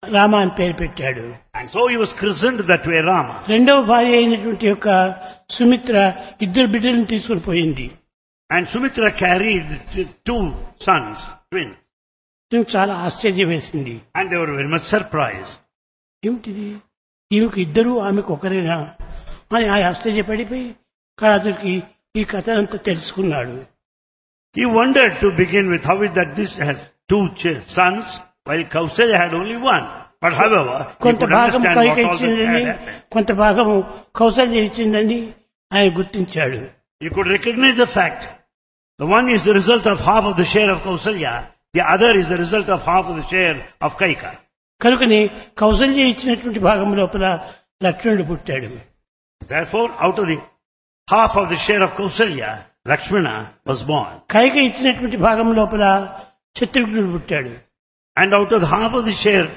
రామ అని పేరు పెట్టాడు And so he was christened that way Rama. రెండవ భార్య అయినటువంటి యొక్క సుమిత్ర ఇద్దరు బిడ్డలను తీసుకుని పోయింది And Sumitra carried t- two sons, twins. నాకు చాలా ఆశ్చర్యం వేసింది And they were very much surprised. ఏమిటిది ఈమెకు ఇద్దరు ఆమెకు ఒకరేనా అని ఆ ఆశ్చర్యపడిపోయి కాదుకి ఈ కథ అంతా తెలుసుకున్నాడు He wondered to begin with how is that this has two ch- sons while Kausalya had only one. But however, he కొంత could భాగం understand Kaika what all this ఇచ్చిందని had happened. కొంత భాగము కౌశల్య ఇచ్చిందని ఆయన గుర్తించాడు You could recognize the fact. The one is the result of half of the share of Kausalya, the other is the result of half of the share of Kaika. కనుకని కౌశల్య ఇచ్చినటువంటి భాగం లోపల లక్ష్మణుడు పుట్టాడు Therefore, out of the half of the share of Kausalya, Lakshmana was born. Kaika ఇచ్చినటువంటి భాగం లోపల శత్రుఘ్నుడు పుట్టాడు And out of the half of the share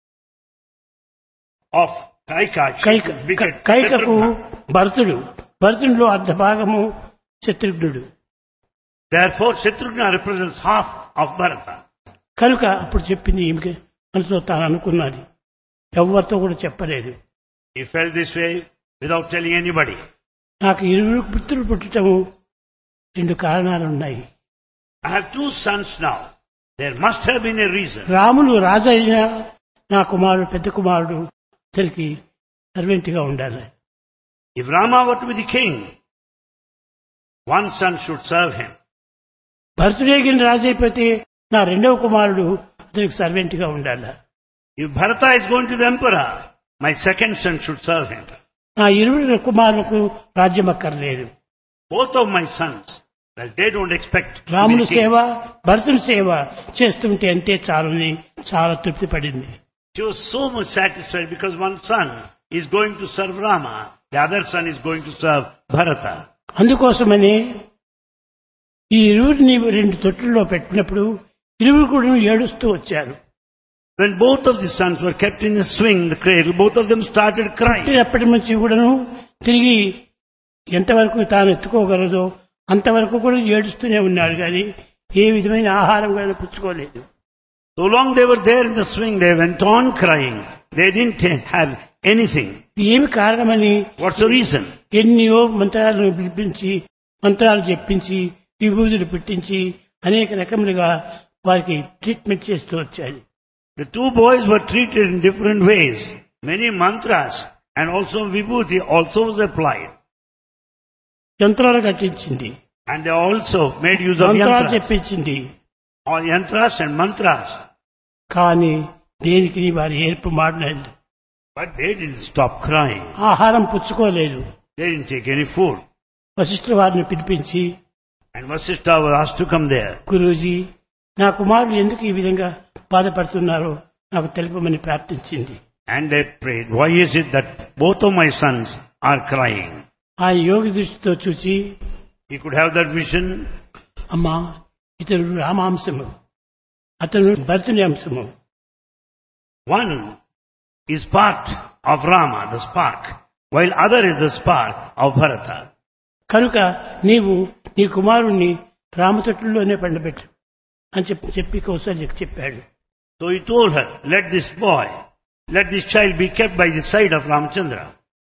of Kaika, she Kaika begat కైకకు Shatrughna. భరతుడు భరతుడిలో అర్ధ భాగము శత్రుఘ్నుడు Therefore, Shatrughna represents half of Bharata. కనుక అప్పుడు చెప్పింది ఈమెకి మనసులో తాను అనుకున్నది ఎవరితో కూడా చెప్పలేదు He felt this way without telling anybody. నాకు ఇరువురు పుత్రులు పుట్టటము రెండు కారణాలు ఉన్నాయి I have two sons now. There must have been a reason. Ramulu రాజు అయినా నా కుమారుడు పెద్ద కుమారుడు ఇతనికి సర్వెంట్గా ఉండాలి If Rama were to be the king, one son should serve him. భరతుడేగిన రాజు అయిపోతే నా రెండవ కుమారుడు అతనికి సర్వెంట్గా ఉండాలి If Bharata is going to the emperor, my second son should serve him. నా ఇరువురు కుమారులకు రాజ్యం అక్కర్లేదు Both of my sons, well, they don't expect to be రాముని king. సేవ భరతుని సేవ చేస్తుంటే అంతే చాలని చాలా తృప్తి పడింది She was so much satisfied because one son is going to serve Rama, the other son is going to serve Bharata. అందుకోసమని ఈ ఇరువురిని రెండు తొట్టుల్లో పెట్టినప్పుడు ఇరువురు కూడా ఏడుస్తూ వచ్చారు When both of the sons were kept in a swing, the cradle, both of them started crying. పుట్టినప్పటి నుంచి కూడాను తిరిగి ఎంతవరకు తాను ఎత్తుకోగలదో అంతవరకు కూడా ఏడుస్తూనే ఉన్నాడు కానీ ఏ విధమైన ఆహారం కూడా పుచ్చుకోలేదు So long they were there in the swing, they went on crying. They didn't have anything. ఇది ఏమి కారణమని What's the reason? ఎన్నో మంత్రాలను పిలిపించి మంత్రాలు చెప్పించి విభూతులు పెట్టించి అనేక రకములుగా వారికి ట్రీట్మెంట్ చేస్తూ వచ్చాడు The two boys were treated in different ways. Many mantras and also vibhuti also was applied. యంత్రాలు కట్టించింది And they also made use of మంత్రాలు yantras. చెప్పించింది All yantras and mantras. కానీ దేనికి వారి ఏర్పు మాడలేదు But they didn't stop crying. ఆహారం పుచ్చుకోలేదు They didn't take any food. Vashishtha వారిని పిలిపించి And Vasishtha was asked to come there. Guruji నా కుమారులు ఎందుకు ఈ విధంగా బాధపడుతున్నారో నాకు తెలుపమని ప్రార్థించింది And they prayed, why is it that both of my sons are crying? ఆ యోగి దృష్టితో చూచి He could have that vision. అమ్మా ఇతడు రామాంశము అతను భరతుని అంశము One is part of Rama, the spark, while other is the spark of Bharata. కనుక నీవు నీ కుమారుణ్ణి రామతొట్టుల్లోనే పండబెట్టు అని చెప్పి చెప్పి కౌశల్యకు చెప్పాడు So he told her, let this boy, let this child be kept by the side of Ramchandra.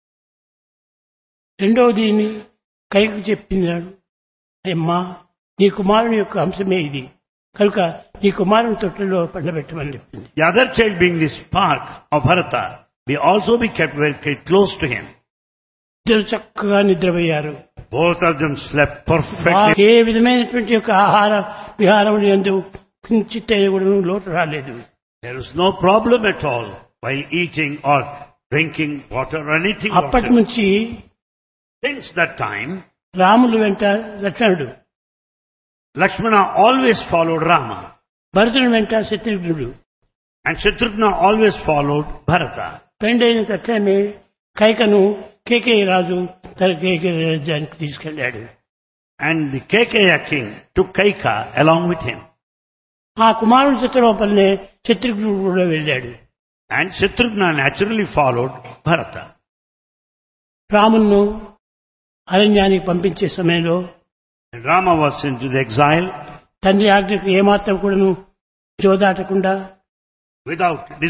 రెండవది కైకు చెప్పినాడు అమ్మా నీ కుమారుని యొక్క అంశమే ఇది కనుక నీ కుమారుని తొట్టులో పండబెట్టమని చెప్పింది The other child being the spark of Bharata, be also be kept very very close to him. ఇద్దరు చక్కగా నిద్రపోయారు Both of them slept perfectly. ఏ విధమైనటువంటి యొక్క ఆహార విహారం ఎందు కించిత్ కూడా లోటు రాలేదు There was no problem at all while eating or drinking water or anything. అప్పటి whatsoever. నుంచి Since that time, రాములు వెంట లక్ష్మణుడు Lakshmana always followed Rama భరతుని వెంట శత్రుఘ్నుడు and Shatrughna always followed Bharata. పెండైన తక్షణమే కైకను కేకే రాజు తన కేకే రాజ్యానికి తీసుకెళ్లాడు And the Kekeya king took Kaika along with him. ఆ కుమారుని చిత్రలోపలనే శత్రుఘ్నుడు కూడా వెళ్ళాడు And Shatrughna naturally followed Bharata. రామును అరణ్యానికి పంపించే సమయంలో And Rama was into the exile తండ్రి ఆజ్ఞకు ఏమాత్రం కూడాను జోదాటకుండా without